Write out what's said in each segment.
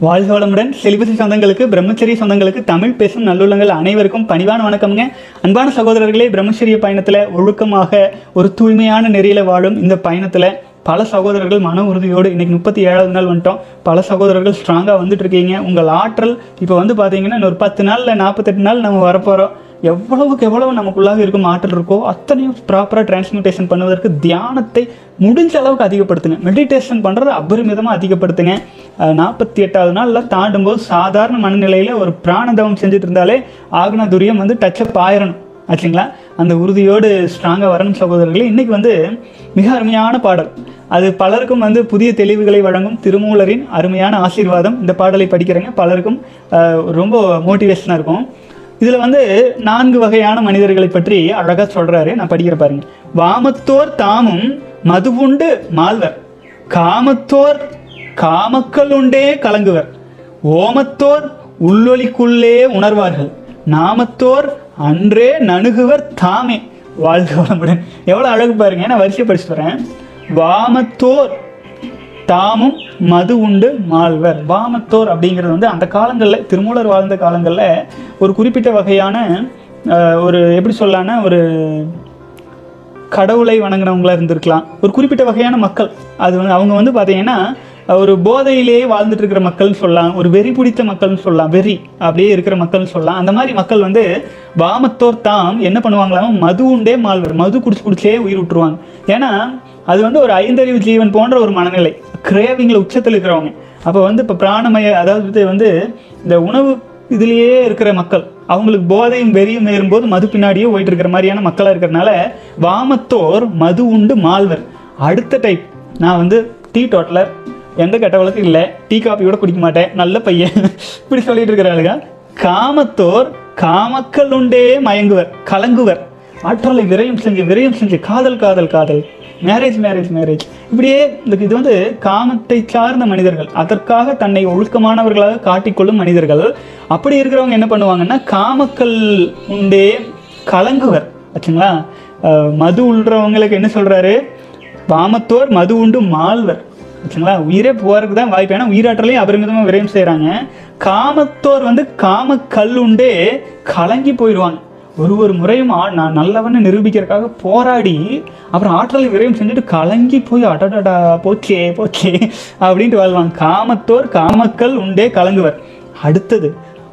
வாழ்க வளமுடன் செலிபசி சொந்தங்களுக்கு பிரம்மச்சரிய சொந்தங்களுக்கு தமிழ் பேசும் நல்லுள்ளங்கள் அனைவருக்கும் பணிவான வணக்கம்ங்க அன்பான சகோதரர்களே பிரம்மச்சரிய பயணத்தில் ஒழுக்கமாக ஒரு தூய்மையான நெறியில் வாழும் இந்த பயணத்தில் பல சகோதரர்கள் மன உறுதியோடு இன்னைக்கு முப்பத்தி ஏழாவது நாள் வந்துட்டோம் பல சகோதரர்கள் ஸ்ட்ராங்காக வந்துட்டு இருக்கீங்க உங்கள் ஆற்றல் இப்போ வந்து பார்த்தீங்கன்னா இன்னொரு பத்து நாளில் நாற்பத்தெட்டு நாள் நம்ம வரப்போகிறோம் எவ்வளவுக்கு எவ்வளவு நமக்குள்ளாக இருக்கும் ஆற்றல் இருக்கோ அத்தனையும் ப்ராப்பராக டிரான்ஸ்மிட்டேஷன் பண்ணுவதற்கு தியானத்தை முடிஞ்ச அளவுக்கு அதிகப்படுத்துங்க மெடிடேஷன் பண்ணுறதை அபரிமிதமாக அதிகப்படுத்துங்க நாற்பத்தி எட்டாவது நாளில் தாண்டும்போது சாதாரண மனநிலையில் ஒரு பிராணதவம் செஞ்சுட்டு இருந்தாலே ஆக்னா துரியம் வந்து டச்சப் ஆயிரணும் ஆச்சுங்களா அந்த உறுதியோடு ஸ்ட்ராங்காக வரணும் சகோதரர்களே இன்றைக்கி வந்து மிக அருமையான பாடல் அது பலருக்கும் வந்து புதிய தெளிவுகளை வழங்கும் திருமூலரின் அருமையான ஆசீர்வாதம் இந்த பாடலை படிக்கிறேங்க பலருக்கும் அஹ், ரொம்ப மோட்டிவேஷனாக இருக்கும் இதில் வந்து நான்கு வகையான மனிதர்களை பற்றி அழகாக சொல்கிறாரு நான் படிக்கிற பாருங்க வாமத்தோர் தாமும் மதுவுண்டு மால்வர் காமத்தோர் காமக்கள் உண்டே கலங்குவர் ஓமத்தோர் உள்ளொலிக்குள்ளே உணர்வார்கள் நாமத்தோர் அன்றே நணுகுவர் தாமே வாழ்க வளமுடன் எவ்வளோ அழகு பாருங்க நான் வரிசை படிச்சுட்டு வரேன் வாமத்தோர் தாமும் மது உண்டு மாழ்வர் வாமத்தோர் அப்படிங்கிறது வந்து அந்த காலங்களில் திருமூலர் வாழ்ந்த காலங்களில் ஒரு குறிப்பிட்ட வகையான அஹ், ஒரு எப்படி சொல்லலான்னா ஒரு கடவுளை வணங்கினவங்களா இருந்திருக்கலாம் ஒரு குறிப்பிட்ட வகையான மக்கள் அது வந்து அவங்க வந்து பார்த்தீங்கன்னா ஒரு போதையிலேயே வாழ்ந்துட்டு இருக்கிற மக்கள்னு சொல்லலாம் ஒரு வெறி பிடித்த மக்கள்னு சொல்லலாம் வெறி அப்படியே இருக்கிற மக்கள்னு சொல்லலாம் அந்த மாதிரி மக்கள் வந்து வாமத்தோர் தாம் என்ன பண்ணுவாங்களாம் மது உண்டே மாழ்வர் மது குடிச்சு குடிச்சே உயிர் விட்டுருவாங்க ஏன்னா அது வந்து ஒரு ஐந்தறிவு ஜீவன் போன்ற ஒரு மனநிலை கிரேவிங்கில் உச்சத்தில் இருக்கிறவங்க அப்போ வந்து இப்போ பிராணமய அதாவது வந்து இந்த உணவு இதுலேயே இருக்கிற மக்கள் அவங்களுக்கு போதையும் வெறியும் ஏறும்போது மது பின்னாடியே போயிட்டு இருக்கிற மாதிரியான மக்களாக இருக்கிறனால வாமத்தோர் மது உண்டு மால்வர் அடுத்த டைப் நான் வந்து டீ டோட்டலர் எந்த கெட்ட வழக்கம் இல்லை டீ காப்பி கூட குடிக்க மாட்டேன் நல்ல பையன் இப்படி சொல்லிட்டு இருக்கிறாளுங்க காமத்தோர் காமக்கள் உண்டே மயங்குவர் கலங்குவர் ஆற்றலை விரயம் செஞ்சு விரயம் செஞ்சு காதல் காதல் காதல் மேரேஜ் மேரேஜ் மேரேஜ் இப்படியே இந்த இது வந்து காமத்தை சார்ந்த மனிதர்கள் அதற்காக தன்னை ஒழுக்கமானவர்களாக காட்டிக்கொள்ளும் மனிதர்கள் அப்படி இருக்கிறவங்க என்ன பண்ணுவாங்கன்னா காமக்கல் உண்டே கலங்குவர் ஆச்சுங்களா அஹ் மது உள்றவங்களுக்கு என்ன சொல்றாரு வாமத்தோர் மது உண்டு மால்வர் ஆச்சுங்களா உயிரே போறதுக்கு தான் வாய்ப்பு ஏன்னா உயிராற்றலையும் அபரிமிதமாக விரயம் செய்கிறாங்க காமத்தோர் வந்து காம கல் உண்டே கலங்கி போயிடுவாங்க ஒரு ஒரு முறையும் ஆ- நான் நல்லவன்னு நிரூபிக்கிறதுக்காக போராடி அப்புறம் ஆற்றலை விரயம் செஞ்சுட்டு கலங்கி போய் அடடடா போச்சே போச்சே அப்படின்ட்டு வாழ்வாங்க காமத்தோர் காமக்கல் உண்டே கலங்குவர் அடுத்தது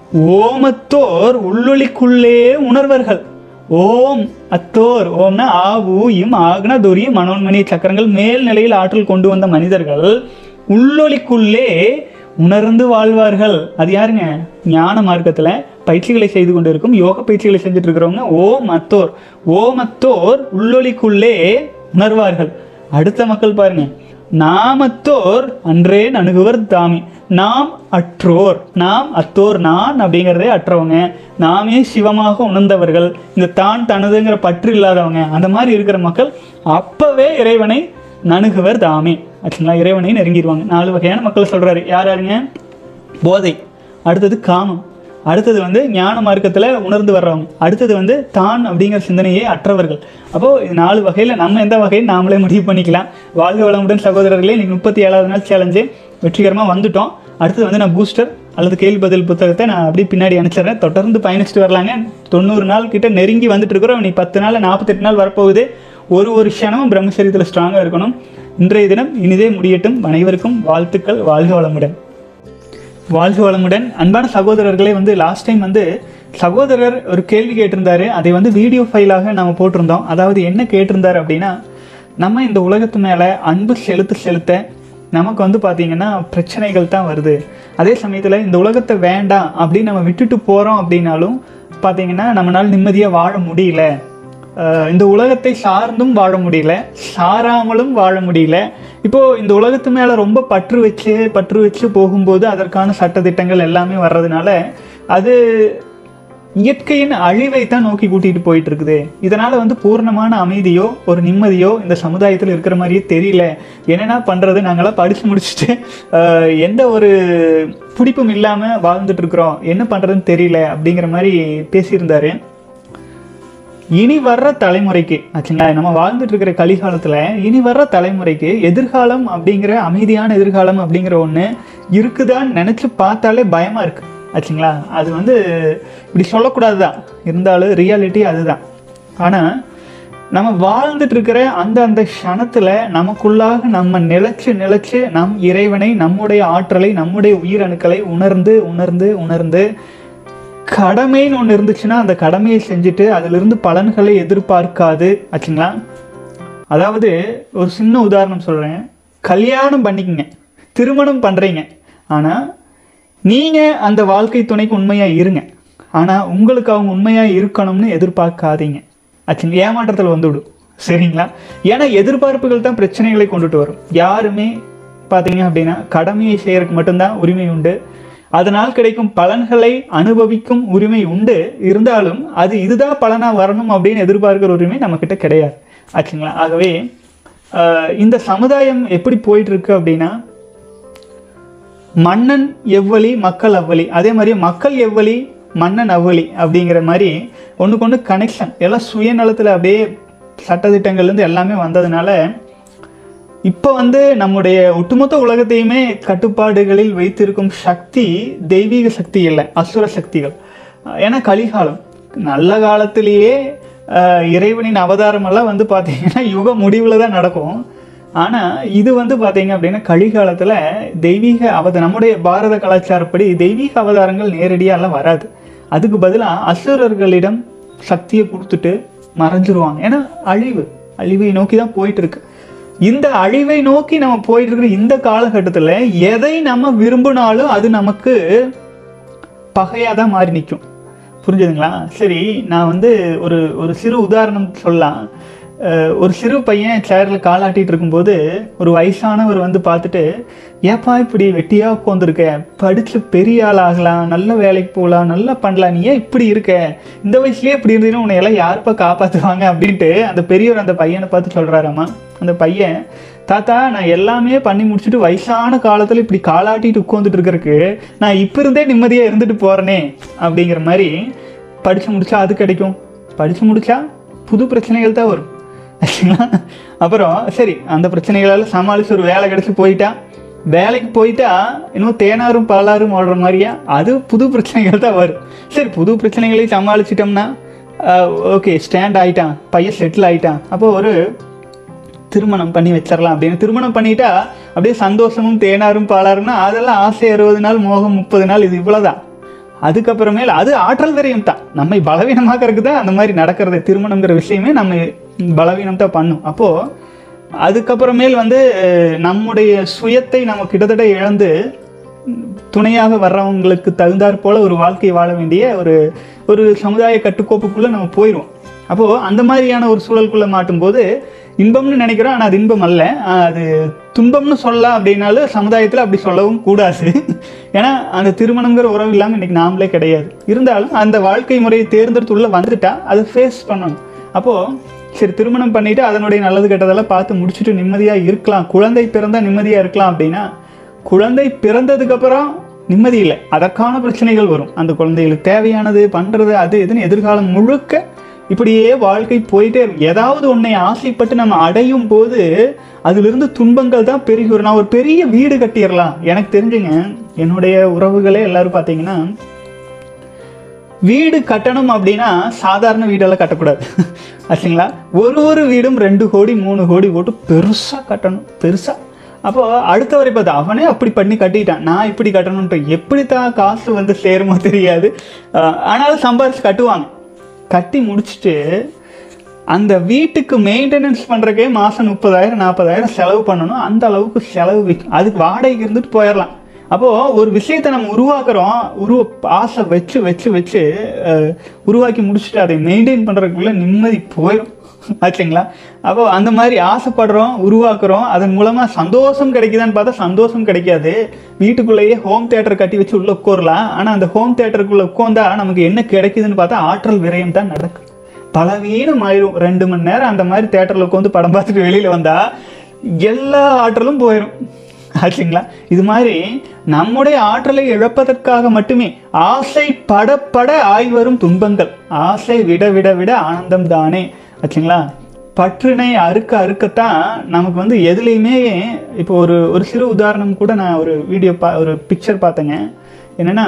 ஓமத்தோர் உள்ளொளிக்குள்ளே உணர்வர்கள் ஓம் அத்தோர் ஓம்னா ஆவு இம் ஆக்ன துரிய மனோன்மணி சக்கரங்கள் மேல் நிலையில் ஆற்றல் கொண்டு வந்த மனிதர்கள் உள்ளொளிக்குள்ளே உணர்ந்து வாழ்வார்கள் அது யாருங்க ஞான மார்க்கத்தில் பயிற்சிகளை செய்து கொண்டு இருக்கும் யோக பயிற்சிகளை செஞ்சுட்டு இருக்கிறவங்க ஓம் அத்தோர் ஓம் அத்தோர் உள்ளொளிக்குள்ளே உணர்வார்கள் அடுத்த மக்கள் பாருங்க நாமத்தோர் அன்றே அணுகுவர் தாமி நாம் அற்றோர் நாம் அத்தோர் நான் அப்படிங்கிறதே அற்றவங்க நாமே சிவமாக உணர்ந்தவர்கள் இந்த தான் தனதுங்கிற பற்று இல்லாதவங்க அந்த மாதிரி இருக்கிற மக்கள் அப்பவே இறைவனை நணுகுவர் தாமே ஆச்சுங்களா இறைவனை நெருங்கிடுவாங்க நாலு வகையான மக்கள் சொல்றாரு யார் யாருங்க போதை அடுத்தது காமம் அடுத்தது வந்து ஞான மார்க்கத்தில் உணர்ந்து வர்றவங்க அடுத்தது வந்து தான் அப்படிங்கிற சிந்தனையே அற்றவர்கள் அப்போது இது நாலு வகையில் நம்ம எந்த வகையில் நாமளே முடிவு பண்ணிக்கலாம் வாழ்க வளமுடன் சகோதரர்களே இன்னைக்கு முப்பத்தி ஏழாவது நாள் சேலஞ்சு வெற்றிகரமாக வந்துட்டோம் அடுத்தது வந்து நான் பூஸ்டர் அல்லது கேள்வி பதில் புத்தகத்தை நான் அப்படியே பின்னாடி அனுப்பிச்சிடுறேன் தொடர்ந்து பயணிச்சுட்டு வரலாங்க தொண்ணூறு நாள் கிட்ட நெருங்கி வந்துட்டு இருக்கிறோம் இன்னைக்கு பத்து நாள் நாற்பத்தெட்டு நாள் வரப்போகுது ஒரு ஒரு க்ஷணமும் பிரம்மச்சரியத்தில் ஸ்ட்ராங்காக இருக்கணும் இன்றைய தினம் இனிதே முடியட்டும் அனைவருக்கும் வாழ்த்துக்கள் வாழ்க வளமுடன் வாழ்க வளமுடன் அன்பான சகோதரர்களே வந்து லாஸ்ட் டைம் வந்து சகோதரர் ஒரு கேள்வி கேட்டிருந்தாரு அதை வந்து வீடியோ ஃபைலாக நம்ம போட்டிருந்தோம் அதாவது என்ன கேட்டிருந்தாரு அப்படின்னா நம்ம இந்த உலகத்து மேலே அன்பு செலுத்த செலுத்த நமக்கு வந்து பார்த்திங்கன்னா பிரச்சனைகள் தான் வருது அதே சமயத்தில் இந்த உலகத்தை வேண்டாம் அப்படின்னு நம்ம விட்டுட்டு போகிறோம் அப்படின்னாலும் பார்த்தீங்கன்னா நம்மளால் நிம்மதியாக வாழ முடியல அஹ் இந்த உலகத்தை சார்ந்தும் வாழ முடியல சாராமலும் வாழ முடியல இப்போ இந்த உலகத்து மேல ரொம்ப பற்று வச்சு பற்று வச்சு போகும்போது அதற்கான சட்டதிட்டங்கள் எல்லாமே வர்றதுனால அது இயற்கையின் அழிவை தான் நோக்கி கூட்டிட்டு போயிட்டு இருக்குது இதனால வந்து பூர்ணமான அமைதியோ ஒரு நிம்மதியோ இந்த சமுதாயத்தில் இருக்கிற மாதிரியே தெரியல என்னென்ன பண்றது நாங்களாம் படிச்சு முடிச்சுட்டு அஹ், எந்த ஒரு பிடிப்பும் இல்லாம வாழ்ந்துட்டு இருக்கிறோம் என்ன பண்றதுன்னு தெரியல அப்படிங்கிற மாதிரி பேசியிருந்தாரு இனி வர்ற தலைமுறைக்கு ஆச்சுங்களா நம்ம வாழ்ந்துட்டு இருக்கிற கலிகாலத்துல இனி வர்ற தலைமுறைக்கு எதிர்காலம் அப்படிங்கிற அமைதியான எதிர்காலம் அப்படிங்கிற ஒண்ணு இருக்குதான்னு நினைச்சு பார்த்தாலே பயமா இருக்கு ஆச்சுங்களா அது வந்து இப்படி சொல்லக்கூடாது தான் இருந்தாலும் ரியாலிட்டி அதுதான் ஆனா நம்ம வாழ்ந்துட்டு இருக்கிற அந்த அந்த க்ஷணத்துல நமக்குள்ளாக நம்ம நிலைச்சு நிலைச்சு நம் இறைவனை நம்முடைய ஆற்றலை நம்முடைய உயிரணுக்களை உணர்ந்து உணர்ந்து உணர்ந்து கடமைன்னு ஒன்று இருந்துச்சுன்னா அந்த கடமையை செஞ்சுட்டு அதிலிருந்து பலன்களை எதிர்பார்க்காது ஆச்சுங்களா அதாவது ஒரு சின்ன உதாரணம் சொல்கிறேன் கல்யாணம் பண்ணிக்கங்க திருமணம் பண்ணுறீங்க ஆனால் நீங்கள் அந்த வாழ்க்கை துணைக்கு உண்மையாக இருங்க ஆனால் உங்களுக்கு அவங்க உண்மையாக இருக்கணும்னு எதிர்பார்க்காதீங்க ஆச்சுங்க ஏமாற்றத்தில் வந்துவிடும் சரிங்களா ஏன்னா எதிர்பார்ப்புகள் தான் பிரச்சனைகளை கொண்டுட்டு வரும் யாருமே பார்த்தீங்க அப்படின்னா கடமையை செய்யறதுக்கு மட்டும்தான் உரிமை உண்டு அதனால் கிடைக்கும் பலன்களை அனுபவிக்கும் உரிமை உண்டு இருந்தாலும் அது இதுதான் பலனா வரணும் அப்படின்னு எதிர்பார்க்கிற உரிமை நம்மக்கிட்ட கிடையாது ஆச்சுங்களா ஆகவே ஆஹ், இந்த சமுதாயம் எப்படி போயிட்டு இருக்கு அப்படின்னா மன்னன் எவ்வளி மக்கள் அவ்வளி அதே மாதிரி மக்கள் எவ்வளி மன்னன் அவ்வளி அப்படிங்கிற மாதிரி ஒன்றுக்கு ஒன்று கனெக்ஷன் எல்லாம் சுயநலத்தில் அப்படியே சட்டதிட்டங்கள்லேருந்து எல்லாமே வந்ததுனால இப்போ வந்து நம்முடைய ஒட்டுமொத்த உலகத்தையுமே கட்டுப்பாடுகளில் வைத்திருக்கும் சக்தி தெய்வீக சக்தி இல்லை அசுர சக்திகள் ஏன்னா கலிகாலம் நல்ல காலத்திலேயே ஆஹ், இறைவனின் அவதாரம் எல்லாம் வந்து பார்த்தீங்கன்னா யுக முடிவில் தான் நடக்கும் ஆனால் இது வந்து பார்த்தீங்க அப்படின்னா கலிகாலத்தில் தெய்வீக அவத நம்முடைய பாரத கலாச்சாரப்படி தெய்வீக அவதாரங்கள் நேரடியாலாம் வராது அதுக்கு பதிலாக அசுரர்களிடம் சக்தியை கொடுத்துட்டு மறைஞ்சிருவாங்க ஏன்னா அழிவு அழிவை நோக்கி தான் போயிட்டு இருக்கு இந்த அழிவை நோக்கி நம்ம போயிட்டு இருக்கிற இந்த காலகட்டத்தில் எதை நம்ம விரும்பினாலும் அது நமக்கு பகையாக தான் மாறி நிற்கும் புரிஞ்சுதுங்களா சரி நான் வந்து ஒரு ஒரு சிறு உதாரணம் சொல்லலாம் அஹ் ஒரு சிறு பையன் சேரில் காலாட்டிட்டு இருக்கும்போது ஒரு வயசானவர் வந்து பார்த்துட்டு ஏப்பா இப்படி வெட்டியாக உட்காந்துருக்க படித்து பெரிய ஆள் ஆகலாம் நல்ல வேலைக்கு போகலாம் நல்லா பண்ணலாம் நீ ஏன் இப்படி இருக்க இந்த வயசுலயே இப்படி இருந்தீங்கன்னா உன்னை எல்லாம் யாருப்பா காப்பாற்றுவாங்க அப்படின்ட்டு அந்த பெரியவர் அந்த பையனை பார்த்து சொல்கிறாராம்மா அந்த பையன் தாத்தா நான் எல்லாமே பண்ணி முடிச்சுட்டு வயசான காலத்தில் இப்படி காலாட்டிட்டு உட்காந்துட்டு இருக்கறதுக்கு நான் இப்போ இருந்தே நிம்மதியாக இருந்துட்டு போகிறேனே அப்படிங்கிற மாதிரி படித்து முடிச்சா அது கிடைக்கும் படித்து முடிச்சா புது பிரச்சனைகள் தான் வரும் ஆச்சுங்களா அப்புறம் சரி அந்த பிரச்சனைகளால் சமாளித்து ஒரு வேலை கிடச்சி போயிட்டா வேலைக்கு போயிட்டா இன்னும் தேனாரும் பாலாரும் ஓடுற மாதிரியா அது புது பிரச்சனைகள் தான் வரும் சரி புது பிரச்சனைகளையும் சமாளிச்சிட்டோம்னா ஓகே ஸ்டாண்ட் ஆயிட்டான் பையன் செட்டில் ஆயிட்டான் அப்போ ஒரு திருமணம் பண்ணி வச்சிடலாம் அப்படின்னு திருமணம் பண்ணிட்டா அப்படியே சந்தோஷமும் தேனாரும் பாலாரும்னா அதெல்லாம் ஆசை அறுபது நாள் மோகம் முப்பது நாள் இது இவ்வளவுதான் அதுக்கப்புறமேல் அது ஆற்றல் விரயம் தான் நம்மை பலவீனமாக்கறதுக்கு தான் அந்த மாதிரி நடக்கிறது திருமணங்கிற விஷயமே நம்ம பலவீனம் தான் பண்ணும் அப்போது அதுக்கப்புறமேல் வந்து அஹ், நம்முடைய சுயத்தை நம்ம கிட்டத்தட்ட இழந்து துணையாக வர்றவங்களுக்கு தகுந்தாற் போல ஒரு வாழ்க்கை வாழ வேண்டிய ஒரு ஒரு சமுதாய கட்டுக்கோப்புக்குள்ளே நம்ம போயிடுவோம் அப்போது அந்த மாதிரியான ஒரு சூழலுக்குள்ளே மாட்டும்போது இன்பம்னு நினைக்கிறோம் ஆனால் அது இன்பம் அல்ல ஆஹ் அது துன்பம்னு சொல்லலாம் அப்படின்னாலும் சமுதாயத்தில் அப்படி சொல்லவும் கூடாது ஏன்னா அந்த திருமணங்கிற உறவு இல்லாமல் இன்னைக்கு நாமளே கிடையாது இருந்தாலும் அந்த வாழ்க்கை முறையை தேர்ந்தெடுத்து உள்ள வந்துட்டா அதை ஃபேஸ் பண்ணணும் அப்போது சரி திருமணம் பண்ணிட்டு அதனுடைய நல்லது கெட்டதெல்லாம் பார்த்து முடிச்சுட்டு நிம்மதியாக இருக்கலாம் குழந்தை பிறந்தா நிம்மதியாக இருக்கலாம் அப்படின்னா குழந்தை பிறந்ததுக்கு அப்புறம் நிம்மதி இல்லை அதற்கான பிரச்சனைகள் வரும் அந்த குழந்தைகளுக்கு தேவையானது பண்ணுறது அது இதுன்னு எதிர்காலம் முழுக்க இப்படியே வாழ்க்கை போயிட்டே இருக்கும் ஏதாவது ஒன்றை ஆசைப்பட்டு நம்ம அடையும் போது அதிலிருந்து துன்பங்கள் தான் பெருகி வரும் நான் ஒரு பெரிய வீடு கட்டிடலாம் எனக்கு தெரிஞ்சுங்க என்னுடைய உறவுகளே எல்லாரும் பார்த்தீங்கன்னா வீடு கட்டணும் அப்படின்னா சாதாரண வீடெல்லாம் கட்டக்கூடாது ஆச்சுங்களா ஒரு ஒரு வீடும் ரெண்டு கோடி மூணு கோடி போட்டு பெருசாக கட்டணும் பெருசாக அப்போ அடுத்தவரை பார்த்து அவனே அப்படி பண்ணி கட்டிட்டான் நான் இப்படி கட்டணுன்ட்டு எப்படி தான் காசு வந்து சேருமோ தெரியாது ஆஹ் ஆனாலும் சம்பாரிச்சு கட்டுவாங்க கட்டி முடிச்சுட்டு அந்த வீட்டுக்கு மெயின்டெனன்ஸ் பண்ணுறக்கே மாதம் முப்பதாயிரம் நாற்பதாயிரம் செலவு பண்ணணும் அந்த அளவுக்கு செலவு வி- அதுக்கு வாடகைக்கு இருந்துட்டு போயிடலாம் அப்போது ஒரு விஷயத்தை நம்ம உருவாக்குறோம் உருவ ஆசை வச்சு வச்சு வச்சு அஹ், உருவாக்கி முடிச்சுட்டு அதை மெயின்டைன் பண்ணுறதுக்குள்ள நிம்மதி போயிடும் ஆச்சுங்களா அப்போ அந்த மாதிரி ஆசைப்படுறோம் உருவாக்குறோம் அதன் மூலமாக சந்தோஷம் கிடைக்குதான்னு பார்த்தா சந்தோஷம் கிடைக்காது வீட்டுக்குள்ளேயே ஹோம் தேட்டர் கட்டி வச்சு உள்ளே உட்காரலாம் ஆனால் அந்த ஹோம் தேட்டருக்குள்ளே உட்காந்தா நமக்கு என்ன கிடைக்குதுன்னு பார்த்தா ஆற்றல் விரயம் தான் நடக்கும் பலவீனம் ஆயிரும் ரெண்டு மணி நேரம் அந்த மாதிரி தேட்டரில் உட்காந்து படம் பார்த்துட்டு வெளியில் வந்தால் எல்லா ஆற்றலும் போயிடும் ஆச்சுங்களா இது மாதிரி நம்முடைய ஆற்றலை இழப்பதற்காக மட்டுமே ஆசை பட பட ஆய் வரும் துன்பங்கள் ஆசை விட விட விட ஆனந்தம் தானே ஆச்சுங்களா பற்றினை அறுக்க அறுக்கத்தான் நமக்கு வந்து எதுலேயுமே இப்போ ஒரு ஒரு சிறு உதாரணம் கூட நான் ஒரு வீடியோ பா ஒரு பிக்சர் பார்த்தேங்க என்னென்னா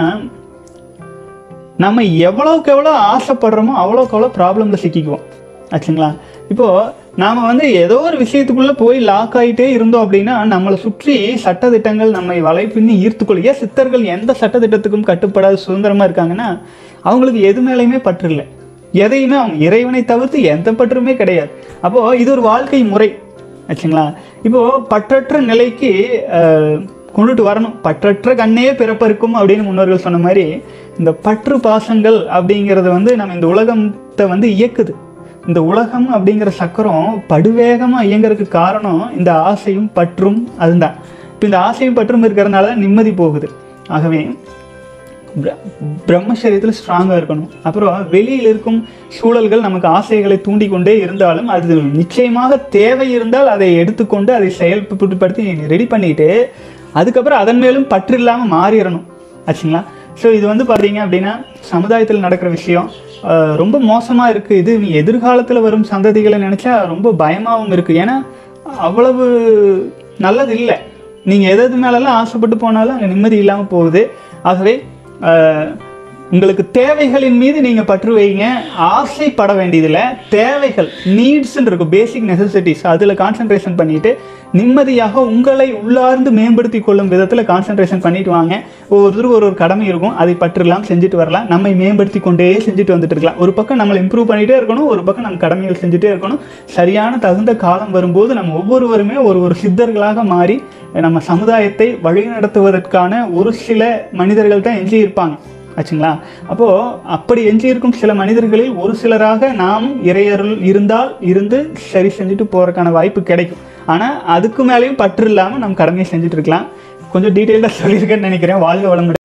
நம்ம எவ்வளோக்கு எவ்வளோ ஆசைப்படுறோமோ அவ்வளோக்கு அவ்வளோ ப்ராப்ளமில் சிக்கிக்குவோம் ஆச்சுங்களா இப்போது நாம் வந்து ஏதோ ஒரு விஷயத்துக்குள்ளே போய் லாக் ஆகிட்டே இருந்தோம் அப்படின்னா நம்மளை சுற்றி சட்டதிட்டங்கள் நம்மை வலைப்பின்னி ஈர்த்துக்கொள்ள ஏன் சித்தர்கள் எந்த சட்டத்திட்டத்துக்கும் கட்டுப்படாத சுதந்திரமாக இருக்காங்கன்னா அவங்களுக்கு எது மேலேயுமே பற்று இல்லை எதையுமே அவங்க இறைவனை தவிர்த்து எந்த பற்றுமே கிடையாது அப்போது இது ஒரு வாழ்க்கை முறை ஆச்சுங்களா இப்போது பற்றற்ற நிலைக்கு அஹ், கொண்டுட்டு வரணும் பற்றற்ற கண்ணே பிறப்பருக்கும் அப்படின்னு முன்னோர்கள் சொன்ன மாதிரி இந்த பற்று பாசங்கள் அப்படிங்கிறது வந்து நம்ம இந்த உலகத்தை வந்து இயக்குது இந்த உலகம் அப்படிங்கிற சக்கரம் படுவேகமாக இயங்குறதுக்கு காரணம் இந்த ஆசையும் பற்றும் அதுதான் இப்போ இந்த ஆசையும் பற்றும் இருக்கிறதுனால தான் நிம்மதி போகுது ஆகவே பிர- பிரம்மச்சரியத்தில் ஸ்ட்ராங்காக இருக்கணும் அப்புறம் வெளியில் இருக்கும் சூழல்கள் நமக்கு ஆசைகளை தூண்டிக்கொண்டே இருந்தாலும் அது நிச்சயமாக தேவை இருந்தால் அதை எடுத்துக்கொண்டு அதை செயல்படுத்தி ரெடி பண்ணிட்டு அதுக்கப்புறம் அதன் மேலும் பற்று இல்லாமல் மாறிடணும் ஆச்சுங்களா ஸோ இது வந்து பார்த்தீங்க அப்படின்னா சமுதாயத்தில் நடக்கிற விஷயம் அஹ், ரொம்ப மோசமாக இருக்குது இது நீ எதிர்காலத்தில் வரும் சந்ததிகளை நினச்சா ரொம்ப பயமாகவும் இருக்குது ஏன்னா அவ்வளவு நல்லது இல்லை நீங்கள் எது எது மேலெல்லாம் ஆசைப்பட்டு போனாலும் அங்கே நிம்மதி இல்லாமல் போகுது ஆகவே அஹ், உங்களுக்கு தேவைகளின் மீது நீங்கள் பற்று வைங்க ஆசைப்பட வேண்டியதில்லை தேவைகள் நீட்ஸ்ன்னு இருக்கும் பேசிக் நெசசிட்டிஸ் அதில் கான்சென்ட்ரேஷன் பண்ணிட்டு நிம்மதியாக உங்களை உள்ளார்ந்து மேம்படுத்தி கொள்ளும் விதத்தில் கான்சென்ட்ரேஷன் பண்ணிட்டு வாங்க ஒவ்வொருத்தருக்கும் ஒரு ஒரு கடமை இருக்கும் அதை பற்றெல்லாம் செஞ்சுட்டு வரலாம் நம்மை மேம்படுத்தி கொண்டே செஞ்சுட்டு வந்துட்டு இருக்கலாம் ஒரு பக்கம் நம்மளை இம்ப்ரூவ் பண்ணிட்டே இருக்கணும் ஒரு பக்கம் நம்ம கடமைகள் செஞ்சுட்டே இருக்கணும் சரியான தகுந்த காலம் வரும்போது நம்ம ஒவ்வொருவருமே ஒரு ஒரு சித்தர்களாக மாறி நம்ம சமுதாயத்தை வழிநடத்துவதற்கான ஒரு சில மனிதர்கள் தான் எஞ்சி இருப்பாங்க ஆச்சுங்களா அப்போது அப்படி எஞ்சியிருக்கும் சில மனிதர்களில் ஒரு சிலராக நாம் இறையருள் இருந்தால் இருந்து சரி செஞ்சுட்டு போகிறதுக்கான வாய்ப்பு கிடைக்கும் ஆனால் அதுக்கு மேலேயும் பற்று இல்லாமல் நம்ம கடமையை செஞ்சுட்டு இருக்கலாம் கொஞ்சம் டீட்டெயில்டாக சொல்லியிருக்கேன்னு நினைக்கிறேன் வாழ்க வளமுடன்